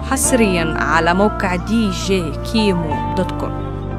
حصريا على موقع دي جي كيمو دوت كوم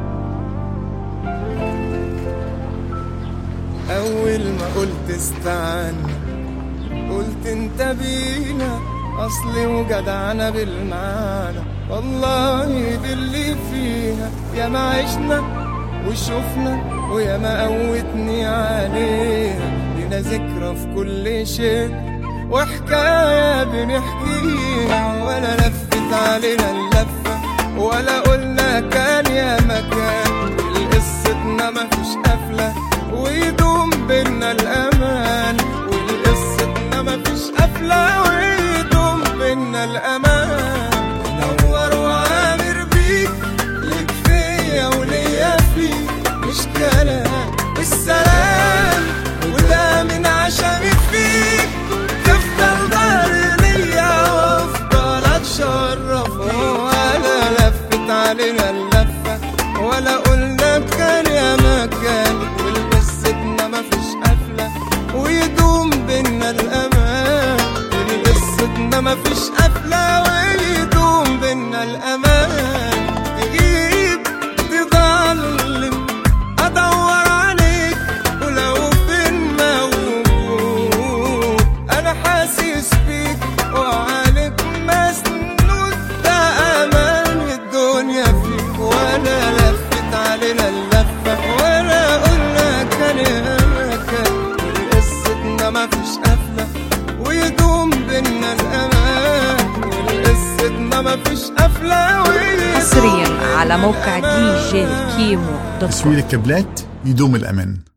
أول ما قلت استعنا قلت انت بينا أصلي وجدعنا بالمعنى والله دي اللي فيها يا ما عشنا وشفنا ويا ما قوتني عليها لنا ذكرى في كل شيء وحكاية بنحكيها ولا لفت علينا اللفة ولا قلنا كان يا مكان قصتنا مفيش قفلة ويدوم بينا الأمان والقصتنا مفيش قفلة ويدوم بينا الأمان نور وعامر بيك ليك فيا وليا فيك مش كلام بالسلام وده من عشمي فيك تفضل ضهري ليا وافضل اتشرف ولا لفت علينا اللفة ولا قلنا كان يا مكان والقصتنا مفيش قفلة ويدوم بينا الأمان قصتنا مفيش قفلة ويدوم بينا الأمان تجيب تضلم أدور عليك ولو فين موجود أنا حاسس بيك وعليك مسنود ده أمان الدنيا فيك ولا لفت علينا اللفة ولا قلنا كان يا مكان قصتنا مفيش قفلة ويدوم بينا الأمان قصتنا مفيش قفلة ويدوم حصريا على موقع دي جي كيمو دوت كوم تسوير كابلات يدوم الأمن